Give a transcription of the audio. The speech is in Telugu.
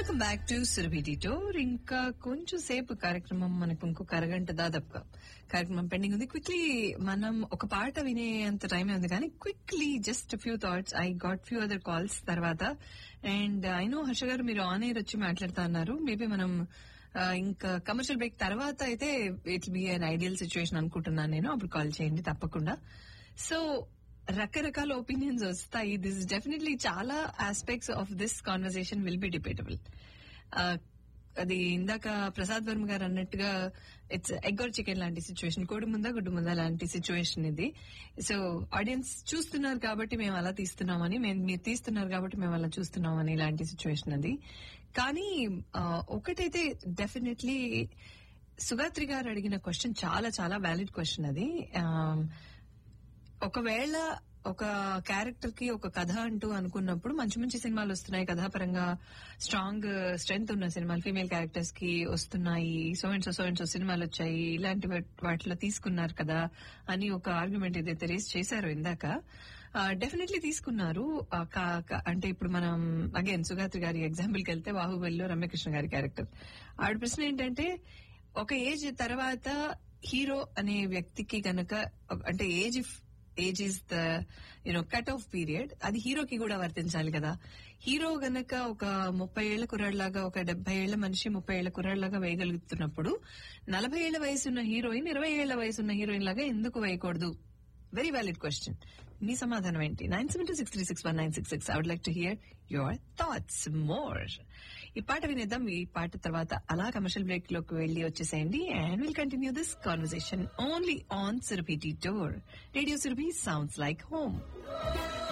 welcome back to Surabhi Tor ఇంకా కొంచెం సేపు కార్యక్రమం మనకు ఇంకొక అరగంట దాదాపుగా కార్యక్రమం పెండింగ్ ఉంది క్విక్లీ మనం ఒక పాట వినేంత టైం ఉంది కానీ quickly just few thoughts I got few other calls తర్వాత and I know Harsha garu మీరు ఆన్ ఎయిర్ వచ్చి మాట్లాడుతా అన్నారు మేబీ మనం ఆ, ఇంకా కమర్షియల్ బ్రేక్ తర్వాత అయితే it be an ideal situation అనుకుంటున్నాను నేను అప్పుడు కాల్ చేయండి తప్పకుండా సో రకరకాల ఒపీనియన్స్ వస్తాయి దిస్ డెఫినెట్లీ చాలా aspects of this conversation will be debatable అది ఇందాక ప్రసాద్ వర్మ గారు అన్నట్టుగా ఇట్స్ ఎగ్ ఆర్ చికెన్ లాంటి సిచ్యువేషన్ కోడి ముందా గుడ్డు ముందా లాంటి సిచ్యువేషన్ ఇది సో ఆడియన్స్ చూస్తున్నారు కాబట్టి మేము అలా తీస్తున్నామని మేము మీరు తీస్తున్నారు కాబట్టి మేము అలా చూస్తున్నామని ఇలాంటి సిచ్యువేషన్ అది కానీ ఆ, ఒకటైతే డెఫినెట్లీ సుగాత్రి గారు అడిగిన క్వశ్చన్ చాలా చాలా వ్యాలిడ్ క్వశ్చన్ అది ఆ, ఒకవేళ ఒక క్యారెక్టర్ కి ఒక కథ అంటూ అనుకున్నప్పుడు మంచి మంచి సినిమాలు వస్తున్నాయి కథాపరంగా స్ట్రాంగ్ స్ట్రెంగ్త్ ఉన్న సినిమాలు ఫీమేల్ క్యారెక్టర్స్ కి వస్తున్నాయి so and so so and so సినిమాలు వచ్చాయి ఇలాంటి వాట్- వాటిలో తీసుకున్నారు కదా అని ఒక ఆర్గ్యుమెంట్ ఏదైతే రేస్ చేశారో ఇందాక డెఫినెట్లీ తీసుకున్నారు ఆ, కా- కా- అంటే ఇప్పుడు మనం అగైన్ సుగాత్రి గారి ఎగ్జాంపుల్ కి వెళ్తే బాహుబలిలో రమ్యకృష్ణ గారి క్యారెక్టర్ ఆవిడ ప్రశ్న ఏంటంటే ఒక ఏజ్ తర్వాత హీరో అనే వ్యక్తికి గనక అంటే age age is the you know cut off period అది హీరోకి కూడా వర్తించాలి కదా హీరో గనక ఒక ముప్పై ఏళ్ల కుర్రాడిలాగా ఒక డెబ్బై ఏళ్ల మనిషి ముప్పై ఏళ్ల కుర్రాడిలాగా వేయగలుగుతున్నప్పుడు నలభై ఏళ్ల వయసున్న హీరోయిన్ ఇరవై ఏళ్ల వయసున్న హీరోయిన్ లాగా ఎందుకు వేయకూడదు వెరీ వ్యాలిడ్ క్వశ్చన్ మీ సమాధానం ఏంటి nine seven two six three six one nine six six I would like to hear your thoughts more ఈ పాట వినేద్దాం ఈ పాట తర్వాత అలా కమర్షియల్ బ్రేక్ లోకి వెళ్ళి వచ్చేసేయండి and will continue this conversation only on Surabhi T Tor radio Surabhi sounds like home